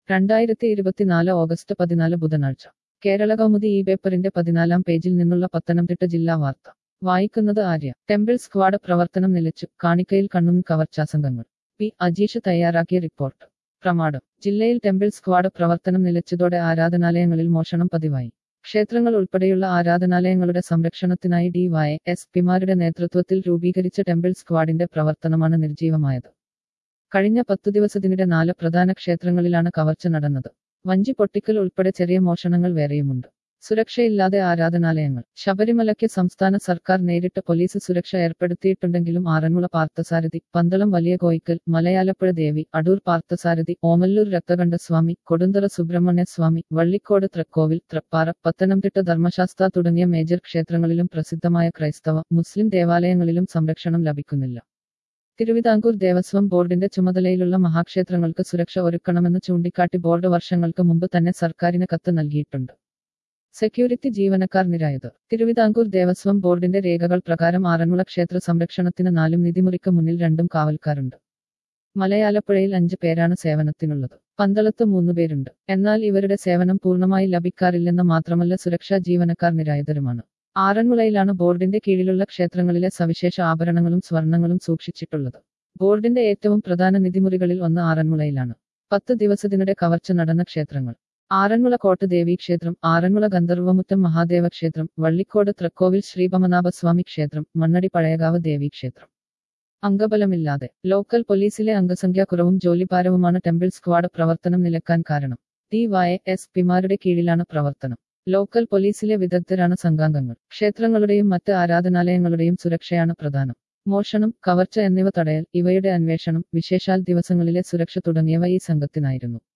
രണ്ടായിരത്തി ഇരുപത്തിനാല് ഓഗസ്റ്റ് പതിനാല് ബുധനാഴ്ച കേരള കൗമുദി ഈ പേപ്പറിന്റെ പതിനാലാം പേജിൽ നിന്നുള്ള പത്തനംതിട്ട ജില്ലാ വാർത്ത വായിക്കുന്നത് ആര്യ ടെമ്പിൾ സ്ക്വാഡ് പ്രവർത്തനം നിലച്ചു കാണിക്കയിൽ കണ്ണും കവർച്ചാസംഘങ്ങൾ പി അജീഷ് തയ്യാറാക്കിയ റിപ്പോർട്ട് പ്രമാണം ജില്ലയിൽ ടെമ്പിൾ സ്ക്വാഡ് പ്രവർത്തനം നിലച്ചതോടെ ആരാധനാലയങ്ങളിൽ മോഷണം പതിവായി ക്ഷേത്രങ്ങൾ ഉൾപ്പെടെയുള്ള ആരാധനാലയങ്ങളുടെ സംരക്ഷണത്തിനായി ഡി വൈ എസ് പിമാരുടെ നേതൃത്വത്തിൽ രൂപീകരിച്ച ടെമ്പിൾ സ്ക്വാഡിന്റെ പ്രവർത്തനമാണ് നിർജീവമായത് കഴിഞ്ഞ പത്തു ദിവസത്തിനിടെ നാല് പ്രധാന ക്ഷേത്രങ്ങളിലാണ് കവർച്ച നടന്നത് വഞ്ചി പൊട്ടിക്കൽ ഉൾപ്പെടെ ചെറിയ മോഷണങ്ങൾ വേറെയുമുണ്ട് സുരക്ഷയില്ലാതെ ആരാധനാലയങ്ങൾ ശബരിമലയ്ക്ക് സംസ്ഥാന സർക്കാർ നേരിട്ട് പോലീസ് സുരക്ഷ ഏർപ്പെടുത്തിയിട്ടുണ്ടെങ്കിലും ആറന്മുള പാർത്ഥസാരഥി പന്തളം വലിയ കോയിക്കൽ മലയാലപ്പുഴ ദേവി അടൂർ പാർത്ഥസാരഥി ഓമല്ലൂർ രക്തകണ്ഠസ്വാമി കൊടുന്തറ സുബ്രഹ്മണ്യ സ്വാമി വള്ളിക്കോട് തൃക്കോവിൽ തൃപ്പാറ പത്തനംതിട്ട ധർമ്മശാസ്ത്ര തുടങ്ങിയ മേജർ ക്ഷേത്രങ്ങളിലും പ്രസിദ്ധമായ ക്രൈസ്തവ മുസ്ലിം ദേവാലയങ്ങളിലും സംരക്ഷണം ലഭിക്കുന്നില്ല തിരുവിതാംകൂർ ദേവസ്വം ബോർഡിന്റെ ചുമതലയിലുള്ള മഹാക്ഷേത്രങ്ങൾക്ക് സുരക്ഷ ഒരുക്കണമെന്ന് ചൂണ്ടിക്കാട്ടി ബോർഡ് വർഷങ്ങൾക്ക് മുമ്പ് തന്നെ സർക്കാരിന് കത്ത് നൽകിയിട്ടുണ്ട് സെക്യൂരിറ്റി ജീവനക്കാർ നിരായത് തിരുവിതാംകൂർ ദേവസ്വം ബോർഡിന്റെ രേഖകൾ പ്രകാരം ആറന്മുള ക്ഷേത്ര സംരക്ഷണത്തിന് നാലും നിധിമുറിക്ക് മുന്നിൽ രണ്ടും കാവൽക്കാരുണ്ട് മലയാലപ്പുഴയിൽ അഞ്ച് പേരാണ് സേവനത്തിനുള്ളത് പന്തളത്ത് മൂന്ന് പേരുണ്ട് എന്നാൽ ഇവരുടെ സേവനം പൂർണ്ണമായി ലഭിക്കാറില്ലെന്ന് മാത്രമല്ല സുരക്ഷാ ജീവനക്കാർ നിരായുധരുമാണ് ആറന്മുളയിലാണ് ബോർഡിന്റെ കീഴിലുള്ള ക്ഷേത്രങ്ങളിലെ സവിശേഷ ആഭരണങ്ങളും സ്വർണങ്ങളും സൂക്ഷിച്ചിട്ടുള്ളത് ബോർഡിന്റെ ഏറ്റവും പ്രധാന നിധിമുറികളിൽ ഒന്ന് ആറന്മുളയിലാണ് പത്ത് ദിവസത്തിനിടെ കവർച്ച നടന്ന ക്ഷേത്രങ്ങൾ ആറന്മുള കോട്ട് ദേവി ക്ഷേത്രം ആറന്മുള ഗന്ധർവമുറ്റം മഹാദേവ ക്ഷേത്രം വള്ളിക്കോട് തൃക്കോവിൽ ശ്രീപമനാഭസ്വാമി ക്ഷേത്രം മണ്ണടി പഴയകാവ് ദേവി ക്ഷേത്രം അംഗബലമില്ലാതെ ലോക്കൽ പോലീസിലെ അംഗസംഖ്യാക്കുറവും ജോലിഭാരവുമാണ് ടെമ്പിൾ സ്ക്വാഡ് പ്രവർത്തനം നിലക്കാൻ കാരണം ഡി വൈ എസ് പിമാരുടെ കീഴിലാണ് പ്രവർത്തനം ലോക്കൽ പോലീസിലെ വിദഗ്ധരാണ് സംഘാംഗങ്ങൾ ക്ഷേത്രങ്ങളുടെയും മറ്റ് ആരാധനാലയങ്ങളുടെയും സുരക്ഷയാണ് പ്രധാനം മോഷണം കവർച്ച എന്നിവ തടയൽ ഇവയുടെ അന്വേഷണം വിശേഷാൽ ദിവസങ്ങളിലെ സുരക്ഷ തുടങ്ങിയവ ഈ സംഘത്തിനായിരുന്നു